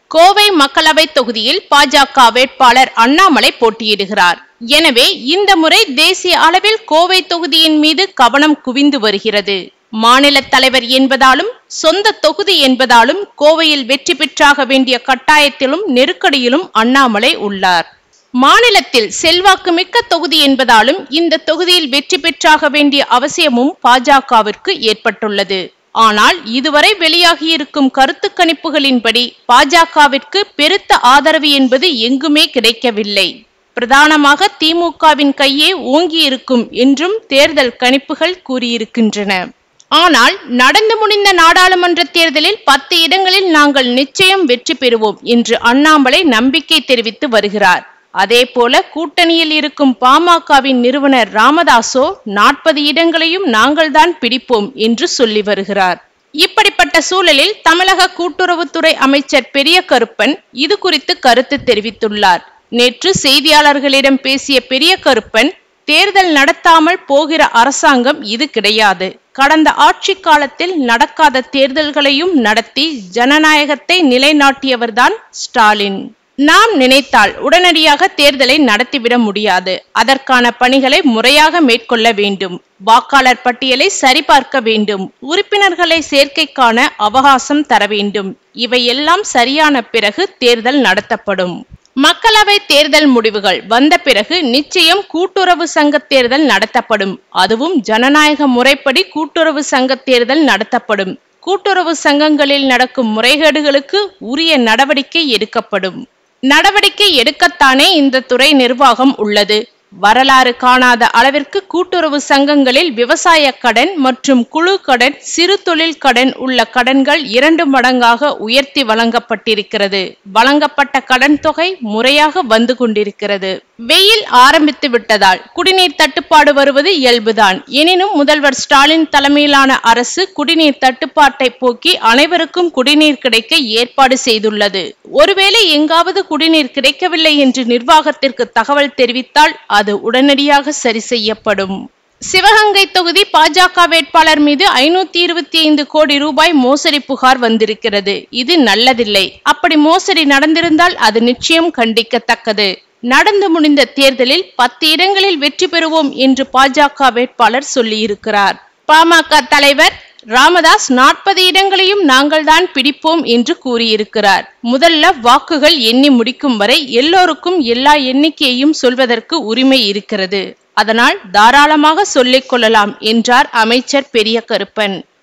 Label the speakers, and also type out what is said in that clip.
Speaker 1: கோவை மக்களவை தொகுதியில் பாஜக வேட்பாளர் அண்ணாமலை போட்டியிடுகிறார் எனவே இந்த முறை தேசிய அளவில் கோவை தொகுதியின் மீது கவனம் குவிந்து வருகிறது மாநில தலைவர் என்பதாலும் சொந்த தொகுதி என்பதாலும் கோவையில் வெற்றி பெற்றாக வேண்டிய கட்டாயத்திலும் நெருக்கடியிலும் அண்ணாமலை உள்ளார் மாநிலத்தில் செல்வாக்கு மிக்க தொகுதி என்பதாலும் இந்த தொகுதியில் வெற்றி பெற்றாக வேண்டிய அவசியமும் பாஜகவிற்கு ஏற்பட்டுள்ளது ஆனால் இதுவரை வெளியாகியிருக்கும் கருத்து கணிப்புகளின்படி பாஜகவிற்கு பெருத்த ஆதரவு என்பது எங்குமே கிடைக்கவில்லை பிரதானமாக திமுகவின் கையே ஓங்கியிருக்கும் என்றும் தேர்தல் கணிப்புகள் கூறியிருக்கின்றன ஆனால் நடந்து முடிந்த நாடாளுமன்ற தேர்தலில் பத்து இடங்களில் நாங்கள் நிச்சயம் வெற்றி பெறுவோம் என்று அண்ணாமலை நம்பிக்கை தெரிவித்து வருகிறார் அதேபோல கூட்டணியில் இருக்கும் பாமகவின் நிறுவனர் ராமதாசோ நாற்பது இடங்களையும் நாங்கள்தான் பிடிப்போம் என்று சொல்லி வருகிறார் இப்படிப்பட்ட சூழலில் தமிழக கூட்டுறவுத்துறை அமைச்சர் பெரிய கருப்பன் இது குறித்து கருத்து தெரிவித்துள்ளார் நேற்று செய்தியாளர்களிடம் பேசிய பெரிய கருப்பன் தேர்தல் நடத்தாமல் போகிற அரசாங்கம் இது கிடையாது கடந்த ஆட்சி காலத்தில் நடக்காத தேர்தல்களையும் நடத்தி ஜனநாயகத்தை நிலைநாட்டியவர்தான் ஸ்டாலின் நாம் நினைத்தால் உடனடியாக தேர்தலை நடத்திவிட முடியாது அதற்கான பணிகளை முறையாக மேற்கொள்ள வேண்டும் வாக்காளர் பட்டியலை சரிபார்க்க வேண்டும் உறுப்பினர்களை சேர்க்கைக்கான அவகாசம் தர வேண்டும் இவையெல்லாம் சரியான பிறகு தேர்தல் நடத்தப்படும் மக்களவை தேர்தல் முடிவுகள் வந்த பிறகு நிச்சயம் கூட்டுறவு சங்க தேர்தல் நடத்தப்படும் அதுவும் ஜனநாயக முறைப்படி கூட்டுறவு சங்க தேர்தல் நடத்தப்படும் கூட்டுறவு சங்கங்களில் நடக்கும் முறைகேடுகளுக்கு உரிய நடவடிக்கை எடுக்கப்படும் நடவடிக்கை எடுக்கத்தானே இந்த துறை நிர்வாகம் உள்ளது வரலாறு காணாத அளவிற்கு கூட்டுறவு சங்கங்களில் விவசாய கடன் மற்றும் குழு கடன் சிறு தொழில் கடன் உள்ள கடன்கள் இரண்டு மடங்காக உயர்த்தி வழங்கப்பட்டிருக்கிறது வழங்கப்பட்ட கடன் தொகை முறையாக வந்து கொண்டிருக்கிறது வெயில் ஆரம்பித்து விட்டதால் குடிநீர் தட்டுப்பாடு வருவது இயல்புதான் எனினும் முதல்வர் ஸ்டாலின் தலைமையிலான அரசு குடிநீர் தட்டுப்பாட்டை போக்கி அனைவருக்கும் குடிநீர் கிடைக்க ஏற்பாடு செய்துள்ளது ஒருவேளை எங்காவது குடிநீர் கிடைக்கவில்லை என்று நிர்வாகத்திற்கு தகவல் தெரிவித்தால் அது உடனடியாக சரி செய்யப்படும் சிவகங்கை தொகுதி பாஜக வேட்பாளர் மீது ஐநூத்தி இருபத்தி ஐந்து கோடி ரூபாய் மோசடி புகார் வந்திருக்கிறது இது நல்லதில்லை அப்படி மோசடி நடந்திருந்தால் அது நிச்சயம் கண்டிக்கத்தக்கது நடந்து முடிந்த தேர்தலில் பத்து இடங்களில் வெற்றி பெறுவோம் என்று பாஜக வேட்பாளர் சொல்லியிருக்கிறார் பாமக தலைவர் ராமதாஸ் நாற்பது இடங்களையும் நாங்கள்தான் பிடிப்போம் என்று கூறியிருக்கிறார் முதல்ல வாக்குகள் எண்ணி முடிக்கும் வரை எல்லோருக்கும் எல்லா எண்ணிக்கையையும் சொல்வதற்கு உரிமை இருக்கிறது அதனால் தாராளமாக சொல்லிக் கொள்ளலாம் என்றார் அமைச்சர் பெரிய கருப்பன்